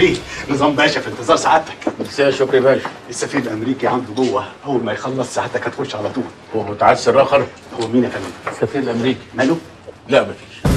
بيه نظام باشا في انتظار سعادتك مساء شكري باشا السفير الامريكي عنده جوه اول ما يخلص سعادتك هتخش على طول هو متعسر اخر هو مين يا فندم السفير الامريكي ماله لا مفيش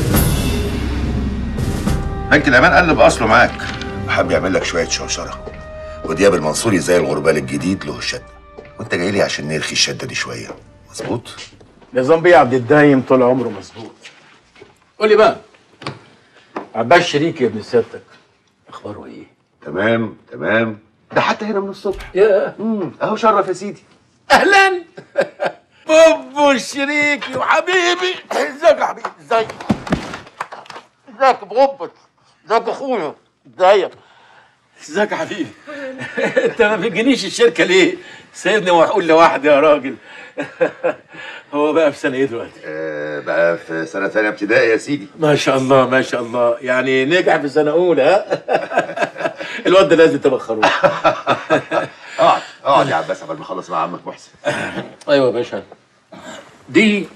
بنك الامان قلب اصله معاك وحب يعمل لك شويه شوشره ودياب المنصوري زي الغربال الجديد له الشده وانت جاي لي عشان نرخي الشده دي شويه مظبوط نظام بيه عبد الدايم طول عمره مظبوط قول لي بقى عباس شريك يا ابن سيادتك اخباره ايه؟ تمام تمام ده حتى هنا من الصبح يا امم اهو شرف يا سيدي اهلا بوبو شريكي وحبيبي ازيك يا حبيبي ازيك ازيك يا بوبو ازيك يا اخويا ازيك ازيك يا حبيبي انت ما بتجينيش الشركه ليه؟ سيبني وحقول لوحدي يا راجل هو بقى في سنه ايه دلوقتي؟ آه بقى في سنه ثانيه ابتدائي يا سيدي ما شاء الله ما شاء الله يعني نجح في سنه اولى ها؟ الواد ده لازم تبخروه اقعد اقعد يا عباس قبل ما اخلص مع عمك محسن ايوه يا باشا دي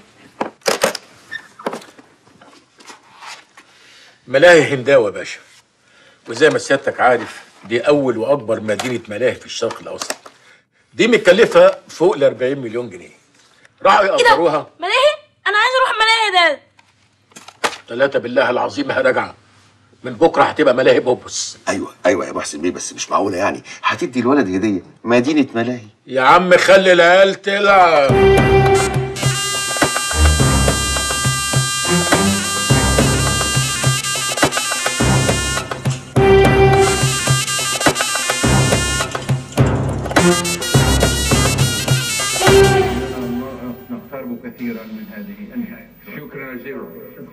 ملاهي هنداوه يا باشا وزي ما سيادتك عارف دي اول واكبر مدينه ملاهي في الشرق الاوسط دي متكلفه فوق ال 40 مليون جنيه راحوا ايه ده؟ يأجروها ملاهي؟ انا عايز اروح ملاهي ده ثلاثة بالله العظيم راجعه من بكره هتبقى ملاهي بوبوس ايوه ايوه يا محسن بيه بس مش معقوله يعني هتدي الولد هديه مدينه ملاهي يا عم خلي العيال تلعب نقترب كثيرا من هذه النهاية شكرا جزيلا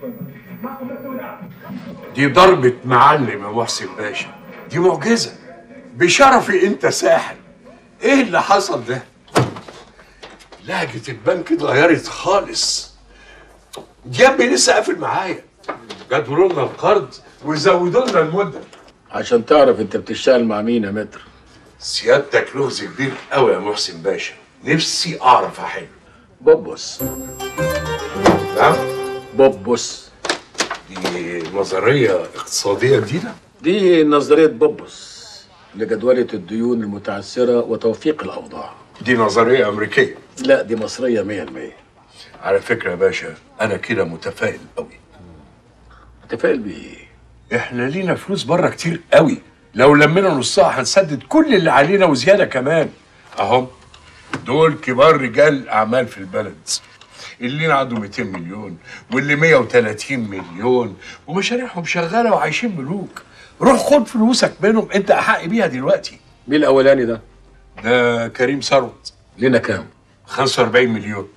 دي ضربة معلم يا محسن باشا دي معجزة بشرفي انت ساحر ايه اللي حصل ده لهجة البنك اتغيرت خالص دياب لسه قافل معايا جدولوا لنا القرض وزودوا لنا المدة عشان تعرف انت بتشتغل مع مين يا متر سيادتك لغز كبير قوي يا محسن باشا نفسي اعرف احل بوبوس نعم بوبوس دي نظرية اقتصادية جديدة دي نظرية بوبوس لجدولة الديون المتعثرة وتوفيق الأوضاع دي نظرية أمريكية لا دي مصرية مية المية على فكرة يا باشا أنا كده متفائل قوي متفائل بإيه؟ احنا لينا فلوس بره كتير قوي لو لمينا نصها هنسدد كل اللي علينا وزياده كمان اهم دول كبار رجال اعمال في البلد اللي عنده 200 مليون واللي 130 مليون ومشاريعهم شغاله وعايشين ملوك روح خد فلوسك منهم انت احق بيها دلوقتي مين الأولاني ده؟ ده كريم ثروت لنا كام؟ 45 مليون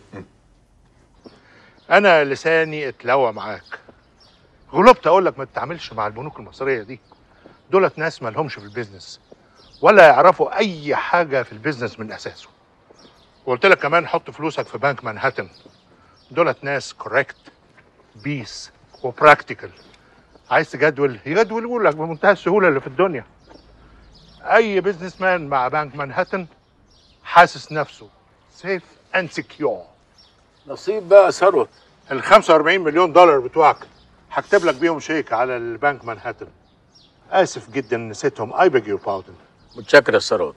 انا لساني اتلوى معاك غلبت اقول لك ما تتعاملش مع البنوك المصريه دي دولت ناس ما لهمش في البيزنس ولا يعرفوا اي حاجه في البيزنس من اساسه وقلت لك كمان حط فلوسك في بنك مانهاتن دولت ناس كوريكت بيس وبراكتيكال عايز تجدول يجدولوا لك بمنتهى السهوله اللي في الدنيا اي بيزنس مان مع بنك مانهاتن حاسس نفسه سيف اند سكيور نصيب بقى ثروت ال 45 مليون دولار بتوعك هكتب لك بيهم شيك على البنك مانهاتن اسف جدا نسيتهم اي بيج يور باردن متشكر يا ثروت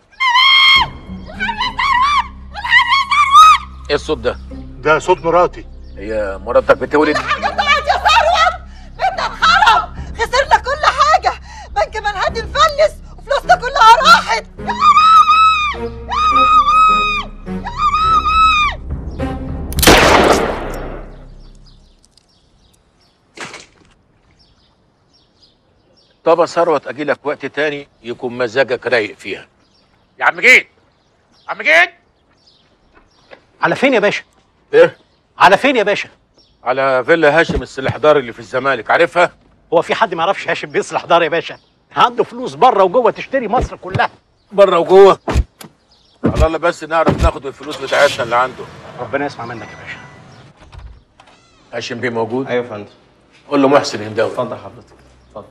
ايه الصوت ده؟ ده صوت مراتي هي مراتك بتولد؟ طلعت يا ثروت بيتنا انخرب خسرنا كل حاجة بنك منهاتن فلس وفلوسنا كلها راحت طب يا ثروت اجي لك وقت تاني يكون مزاجك رايق فيها يا عم جيت عم جيت على فين يا باشا؟ ايه على فين يا باشا؟ على فيلا هاشم السلحدار اللي في الزمالك عارفها هو في حد ما يعرفش هاشم بيصلح دار يا باشا؟ عنده فلوس بره وجوه تشتري مصر كلها بره وجوه على الله بس نعرف ناخد الفلوس بتاعتنا اللي عنده ربنا يسمع منك يا باشا هاشم بيه موجود ايوه يا فندم قول له محسن هنداوي اتفضل حضرتك اتفضل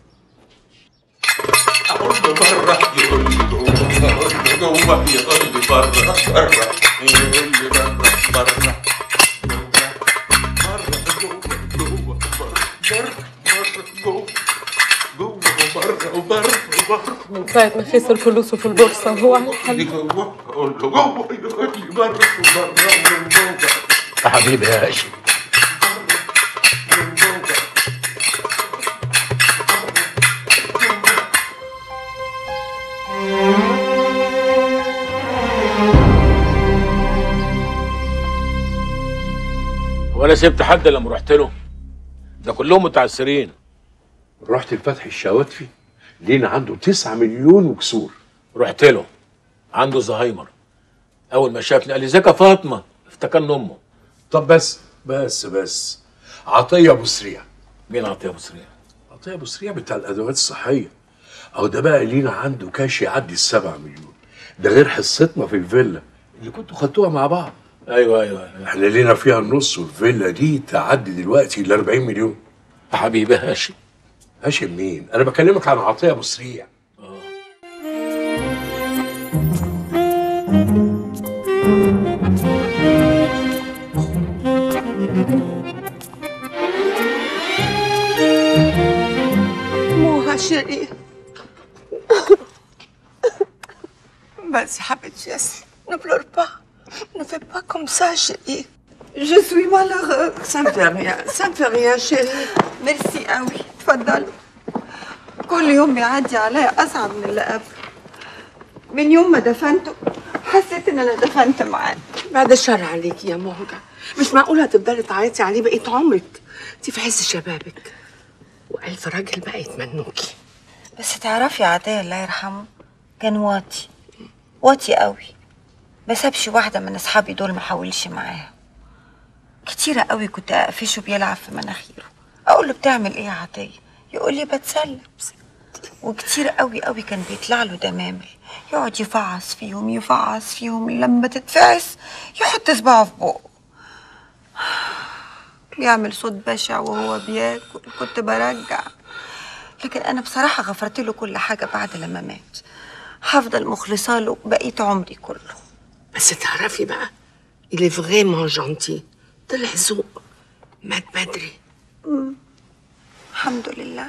بره يقول لي جوه جوه يقول لي بره بره يقول لي بره بره جوه جوه بره بره بره جوه جوه وبره وبره ساعة ما خسر فلوسه في البورصة هو على الحل قول له جوه يقول لي بره بره بره يا حبيبي يا هاشم ولا سبت حد لما رحت له ده كلهم متعسرين رحت لفتحي الشواتفي لينا عنده 9 مليون وكسور رحت له عنده زهايمر اول ما شافني قال لي ازيك يا فاطمه افتكرني امه طب بس بس بس عطيه ابو سريع مين عطيه ابو سريع عطيه ابو سريع بتاع الادوات الصحيه اهو ده بقى لينا عنده كاش يعدي السبعة مليون ده غير حصتنا في الفيلا اللي كنتوا خدتوها مع بعض ايوه ايوه احنا لينا فيها النص والفيلا دي تعدي دلوقتي ل 40 مليون يا حبيبي هاشم هاشم مين؟ انا بكلمك عن عطيه ابو سريع Moi, chérie. Vas-y, حبيبتي ياسر. Ne pleure pas. Ne fais pas comme ça, chérie. Je suis malheureuse. Ça me fait rien. Ça me fait rien, chérie. ميرسي قوي. اتفضلي. كل يوم بيعدي عليا أصعب من اللي قبله. من يوم ما دفنته حسيت إن أنا دفنت معاه. بعد الشر عليكي يا مهجة مش معقولة هتفضلي تعيطي عليه بقية عمرك انت في عز شبابك وألف راجل بقى يتمنوكي بس تعرفي يا عطية الله يرحمه كان واطي واطي قوي ما سابش واحدة من أصحابي دول ما حاولش معاها كتيرة قوي كنت أقفشه بيلعب في مناخيره أقول له بتعمل إيه يا عطية يقول لي بتسلى وكتير قوي قوي كان بيطلع له دمامل يقعد يفعص فيهم يفعص فيهم لما تتفعس يحط صباعه في بقه بيعمل صوت بشع وهو بياكل كنت برجع لكن انا بصراحه غفرت له كل حاجه بعد لما مات هفضل مخلصه له بقيه عمري كله بس تعرفي بقى il est vraiment gentil طلع ذوق مات بدري مم. الحمد لله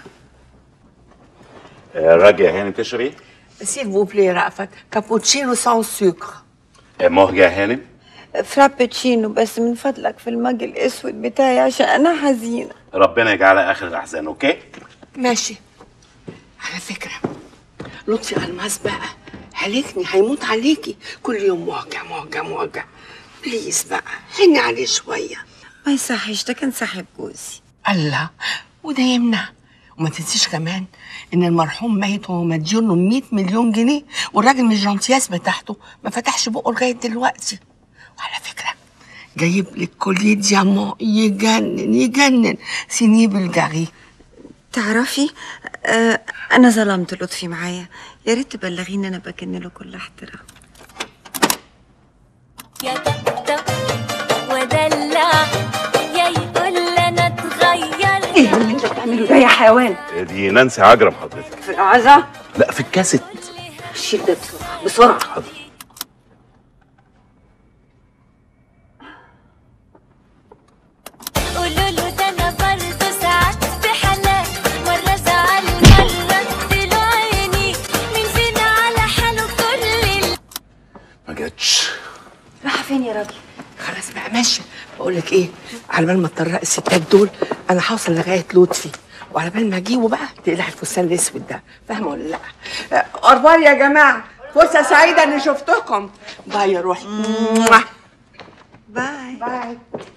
راجع هانم تشربي؟ s'il vous plaît رأفت كابوتشينو سان سكر مهجة هانم؟ فرابتشينو بس من فضلك في المج الاسود بتاعي عشان انا حزينه ربنا يجعلها آخر الأحزان أوكي؟ ماشي على فكرة لطفي ألماس بقى هلكني هيموت عليكي كل يوم موجع موجع موجع بليز بقى حني عليه شوية ما يصحش ده كان صاحب جوزي الله وده يمنع وما تنسيش كمان ان المرحوم ميت وهو مديون له 100 مليون جنيه والراجل من الجنطياس بتاعته ما فتحش بقه لغايه دلوقتي وعلى فكره جايب لك كوليه ديامون يجنن يجنن سينيه بالجاري تعرفي آه انا ظلمت لطفي معايا يا ريت تبلغيني انا بكن له كل احترام يا دكتور ودلع يا يقول انا اتغير ايه اللي انت بتعمله ده يا حيوان دي نانسي عجرم حضرتك في العزا لا في الكاسيت شيل ده بسرعه بسرعه قولوا له ده انا برضه ساعات في حالات مره زعل مره اديله عيني مين فينا على حاله كل اللي ما جاتش راح فين يا راجل خلاص بقى ماشي بقول لك ايه على بال ما تطرق الستات دول انا هوصل لغايه لطفي وعلى بال ما اجيبه بقى تقلع الفستان الاسود ده فاهمه ولا لا أربار يا جماعه فرصه سعيده اني شفتكم باي يا روحي باي باي